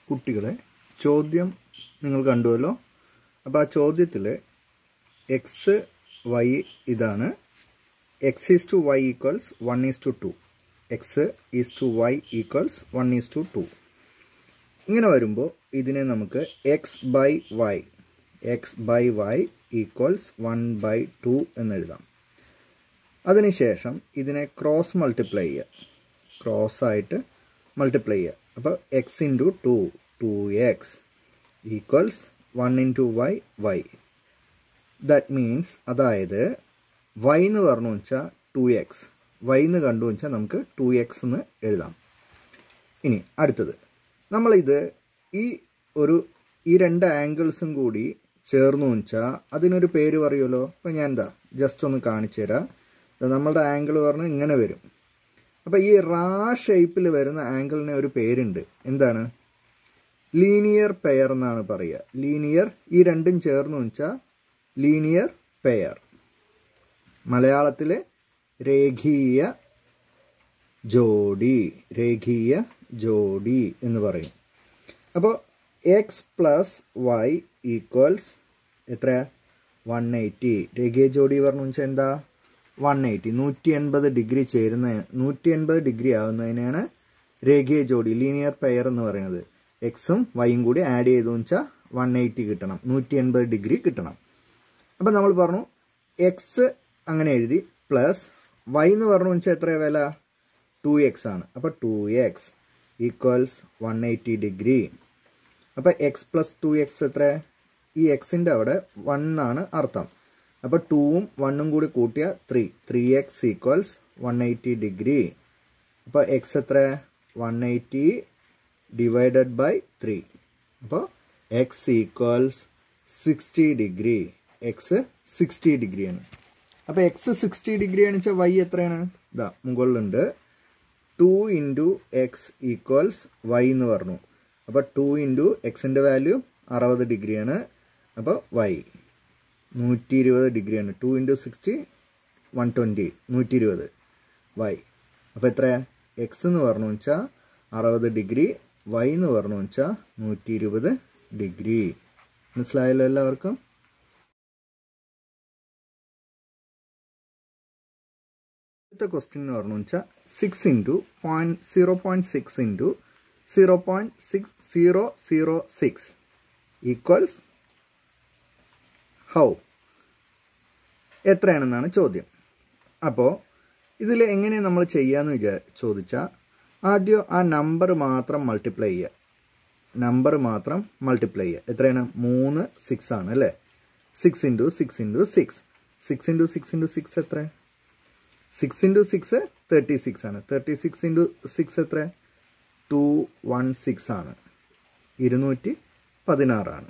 കുട്ടികളെ ചോദ്യം നിങ്ങൾ കണ്ടുവല്ലോ അപ്പോൾ ആ ചോദ്യത്തിൽ എക്സ് വൈ ഇതാണ് X is to Y equals one is to two X is to Y equals one is to two ഇങ്ങനെ വരുമ്പോൾ ഇതിനെ നമുക്ക് X by Y X by Y equals one by two എന്നെഴുതാം അതിനുശേഷം ഇതിനെ ക്രോസ് മൾട്ടിപ്ലൈ ചെയ്യുക cross ആയിട്ട് multiply ചെയ്യുക അപ്പോൾ X into two two X equals one into Y Y that means അതായത് വൈ എന്ന് പറഞ്ഞു വെച്ചാൽ ടു എക്സ് വൈ എന്ന് കണ്ടു വെച്ചാൽ നമുക്ക് ടു എക്സ് എന്ന് എഴുതാം ഇനി അടുത്തത് നമ്മളിത് ഈ ഒരു ഈ രണ്ട് ആംഗിൾസും കൂടി ചേർന്നു വെച്ചാൽ അതിനൊരു പേര് പറയുമല്ലോ അപ്പോൾ ഞാൻ എന്താ ജസ്റ്റ് ഒന്ന് കാണിച്ചു തരാം ഇത് നമ്മളുടെ ആംഗിൾ പറഞ്ഞാൽ ഇങ്ങനെ വരും അപ്പോൾ ഈ റാ ഷേപ്പിൽ വരുന്ന ആംഗിളിന് ഒരു പേരുണ്ട് എന്താണ് ലീനിയർ പെയർ എന്നാണ് പറയുക ലീനിയർ ഈ രണ്ടും ചേർന്ന് വെച്ചാൽ ലീനിയർ പെയർ മലയാളത്തിൽ രേഖീയ ജോഡി രേഖീയ ജോഡി എന്ന് പറയും അപ്പോൾ എക്സ് പ്ലസ് വൈ ഈക്വൽസ് എത്ര വൺ എയ്റ്റി രേഖീയ ജോഡി പറഞ്ഞു വെച്ചാൽ എന്താ വൺ എയ്റ്റി നൂറ്റി എൺപത് ഡിഗ്രി ചേരുന്ന നൂറ്റി എൺപത് ഡിഗ്രി ആകുന്നതിനാണ് രേഖീയ ജോഡി ലീനിയർ പെയർ എന്ന് പറയുന്നത് എക്സും വൈയും കൂടി ആഡ് ചെയ്തു വെച്ചാൽ വൺ എയ്റ്റി കിട്ടണം നൂറ്റി എൺപത് ഡിഗ്രി കിട്ടണം അപ്പം നമ്മൾ പറഞ്ഞു എക്സ് അങ്ങനെ എഴുതി പ്ലസ് വൈ എന്ന് പറഞ്ഞു വെച്ചാൽ എത്ര വില ടു എക്സ് ആണ് അപ്പോൾ two X equals one eighty degree അപ്പോൾ എക്സ് പ്ലസ് ടു എക്സ് എത്ര ഈ എക്സിൻ്റെ അവിടെ വൺ ആണ് അർത്ഥം അപ്പോൾ ടൂവും വണ്ണും കൂടി കൂട്ടിയ three three X equals one eighty degree അപ്പോൾ എക്സ് എത്ര one eighty divided by three അപ്പോൾ X equals sixty degree X sixty ഡിഗ്രിയാണ് അപ്പോൾ എക്സ് സിക്സ്റ്റി ഡിഗ്രി ആണെന്ന് വെച്ചാൽ വൈ എത്രയാണ് ഇതാ മുകളിലുണ്ട് two into X equals Y എന്ന് പറഞ്ഞു അപ്പോൾ ടു ഇൻറ്റു എക്സിൻ്റെ വാല്യൂ അറുപത് ഡിഗ്രിയാണ് അപ്പോൾ വൈ നൂറ്റി ഇരുപത് ഡിഗ്രിയാണ് two into sixty one twenty നൂറ്റി ഇരുപത് വൈ അപ്പോൾ എത്ര എക്സ് എന്ന് പറഞ്ഞു വെച്ചാൽ അറുപത് ഡിഗ്രി വൈ എന്ന് പറഞ്ഞു വെച്ചാൽ നൂറ്റി ഇരുപത് ഡിഗ്രി മനസ്സിലായല്ലോ എല്ലാവർക്കും അടുത്ത ക്വസ്റ്റ്യൻ എന്ന് പറഞ്ഞു വെച്ചാൽ six into point zero point six into zero point six zero zero six equals how എത്രയാണെന്നാണ് ചോദ്യം അപ്പോൾ ഇതിൽ എങ്ങനെ നമ്മൾ ചെയ്യാമെന്ന് വിചാ ചോദിച്ചാൽ ആദ്യം ആ നമ്പർ മാത്രം മൾട്ടിപ്ലൈ ചെയ്യുക നമ്പർ മാത്രം മൾട്ടിപ്ലൈ ചെയ്യുക എത്രയാണ് മൂന്ന് സിക്സ് ആണ് അല്ലേ six into six into six six into six into six എത്ര six into six thirty six ആണ് തേർട്ടി സിക്സ് ഇൻറ്റു സിക്സ് എത്ര ടു വൺ സിക്സ് ആണ് ഇരുന്നൂറ്റി പതിനാറാണ്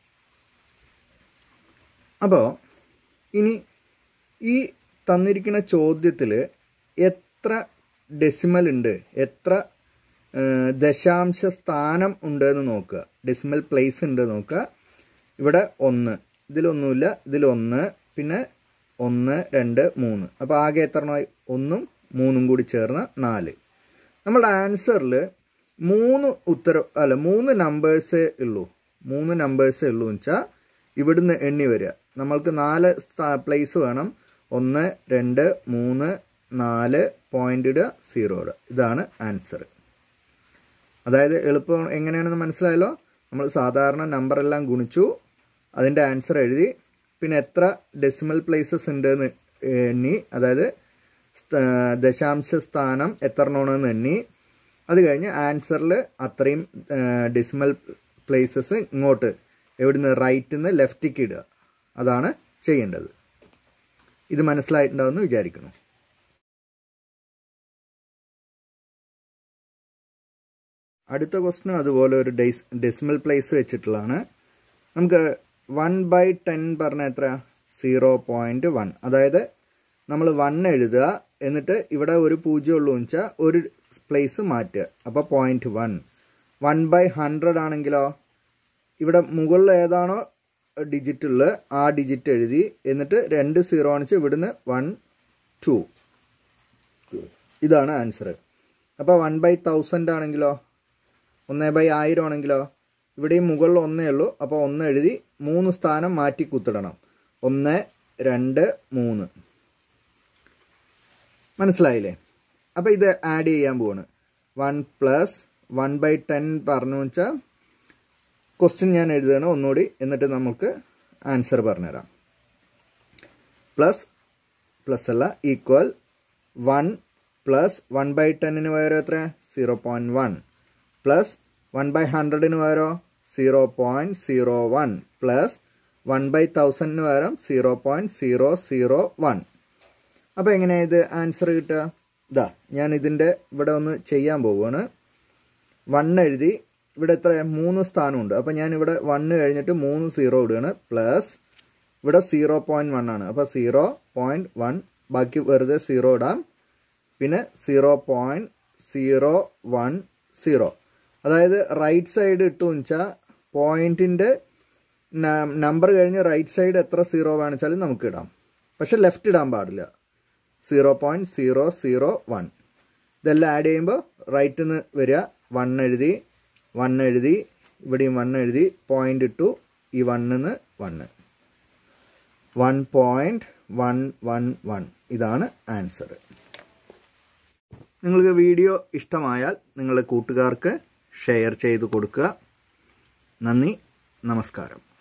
അപ്പോൾ ഇനി ഈ തന്നിരിക്കുന്ന ചോദ്യത്തിൽ എത്ര ഡെസിമൽ ഉണ്ട് എത്ര ദശാംശ സ്ഥാനം ഉണ്ട് എന്ന് നോക്കുക ഡെസിമൽ പ്ലേസ് ഉണ്ട് നോക്കുക ഇവിടെ ഒന്ന് ഇതിലൊന്നുമില്ല ഇതിലൊന്ന് പിന്നെ ഒന്ന് രണ്ട് മൂന്ന് അപ്പോൾ ആകെ എത്ര ഒന്നും മൂന്നും കൂടി ചേർന്ന് നാല് നമ്മുടെ ആൻസറിൽ മൂന്ന് ഉത്തരം അല്ല മൂന്ന് നമ്പേഴ്സേ ഉള്ളൂ മൂന്ന് നമ്പേഴ്സേ ഉള്ളൂ എന്ന് വെച്ചാൽ ഇവിടുന്ന് എണ്ണി വരിക നമ്മൾക്ക് നാല് പ്ലേസ് വേണം ഒന്ന് രണ്ട് മൂന്ന് നാല് പോയിന്റ് ഇടുക സീറോ ഇടുക ഇതാണ് ആൻസർ അതായത് എളുപ്പം എങ്ങനെയാണെന്ന് മനസ്സിലായല്ലോ നമ്മൾ സാധാരണ നമ്പറെല്ലാം ഗുണിച്ചു അതിൻ്റെ ആൻസർ എഴുതി പിന്നെ എത്ര ഡെസിമൽ പ്ലേസസ് ഉണ്ടെന്ന് എണ്ണി അതായത് ദശാംശ സ്ഥാനം എത്ര എണ്ണമെന്ന് എണ്ണി അത് കഴിഞ്ഞ് ആൻസറിൽ അത്രയും ഡെസിമൽ പ്ലേസസ് ഇങ്ങോട്ട് എവിടുന്ന് റൈറ്റിൽ നിന്ന് ലെഫ്റ്റിക്ക് ഇടുക അതാണ് ചെയ്യേണ്ടത് ഇത് മനസ്സിലായിട്ടുണ്ടാവുമെന്ന് വിചാരിക്കുന്നു അടുത്ത ക്വസ്റ്റിനും അതുപോലെ ഒരു ഡെസ് ഡെസിമൽ പ്ലേസ് വെച്ചിട്ടുള്ളതാണ് നമുക്ക് വൺ ബൈ ടെൻ പറഞ്ഞ എത്ര സീറോ പോയിൻറ്റ് വൺ അതായത് നമ്മൾ വൺ എഴുതുക എന്നിട്ട് ഇവിടെ ഒരു പൂജ്യം ഉള്ളൂ വെച്ചാൽ ഒരു പ്ലേസ് മാറ്റുക അപ്പോൾ point one one by hundred ആണെങ്കിലോ ഇവിടെ മുകളിൽ ഏതാണോ ഡിജിറ്റ് ഉള്ളത് ആ ഡിജിറ്റ് എഴുതി എന്നിട്ട് രണ്ട് സീറോ ആണിച്ച് ഇവിടുന്ന് വൺ ടു ഇതാണ് ആൻസർ അപ്പോൾ വൺ ബൈ തൗസൻഡ് ആണെങ്കിലോ ഒന്ന് ബൈ ആയിരം ആണെങ്കിലോ ഇവിടെയും മുകളിൽ ഒന്നേ ഉള്ളൂ അപ്പോൾ ഒന്ന് എഴുതി മൂന്ന് സ്ഥാനം മാറ്റി കുത്തിടണം ഒന്ന് രണ്ട് മൂന്ന് മനസ്സിലായില്ലേ അപ്പോൾ ഇത് ആഡ് ചെയ്യാൻ പോവാണ് one plus one by ten പറഞ്ഞു വെച്ചാൽ ക്വസ്റ്റ്യൻ ഞാൻ എഴുതുകയാണ് ഒന്നുകൂടി എന്നിട്ട് നമുക്ക് ആൻസർ പറഞ്ഞുതരാം പ്ലസ് പ്ലസ് അല്ല equal one plus one by ടെന്നിന് പകരം എത്ര zero point one plus one by ഹൺഡ്രഡിന് പകരം zero point zero one plus one by തൗസൻഡിന് പകരം zero point zero zero one അപ്പോൾ എങ്ങനെയാണ് ഇത് ആൻസർ കിട്ടുക ഇതാ ഞാൻ ഇതിൻ്റെ ഇവിടെ ഒന്ന് ചെയ്യാൻ പോവുകയാണ് വൺ എഴുതി ഇവിടെ എത്ര മൂന്ന് സ്ഥാനമുണ്ട് അപ്പോൾ ഞാൻ ഇവിടെ വണ്ണ് കഴിഞ്ഞിട്ട് മൂന്ന് സീറോ ഇടുകയാണ് പ്ലസ് ഇവിടെ സീറോ പോയിൻറ്റ് വൺ ആണ് അപ്പോൾ സീറോ പോയിൻറ്റ് വൺ ബാക്കി വെറുതെ സീറോ ഇടാം പിന്നെ zero point zero one zero അതായത് റൈറ്റ് സൈഡ് ഇട്ടു വെച്ചാൽ പോയിൻറ്റിൻ്റെ നമ്പർ കഴിഞ്ഞ് റൈറ്റ് സൈഡ് എത്ര സീറോ വേണിച്ചാലും നമുക്ക് ഇടാം പക്ഷെ ലെഫ്റ്റ് ഇടാൻ പാടില്ല zero point zero zero one ഇതെല്ലാം ആഡ് ചെയ്യുമ്പോൾ റൈറ്റിൽ നിന്ന് വരിക വൺ എഴുതി വൺ എഴുതി ഇവിടെയും വൺ എഴുതി പോയിൻ്റ് ഇട്ടു ഈ വണ്ണിന്ന് one one point one one one ഇതാണ് ആൻസർ നിങ്ങൾക്ക് വീഡിയോ ഇഷ്ടമായാൽ നിങ്ങളുടെ കൂട്ടുകാർക്ക് ഷെയർ ചെയ്ത് കൊടുക്കുക നന്ദി നമസ്കാരം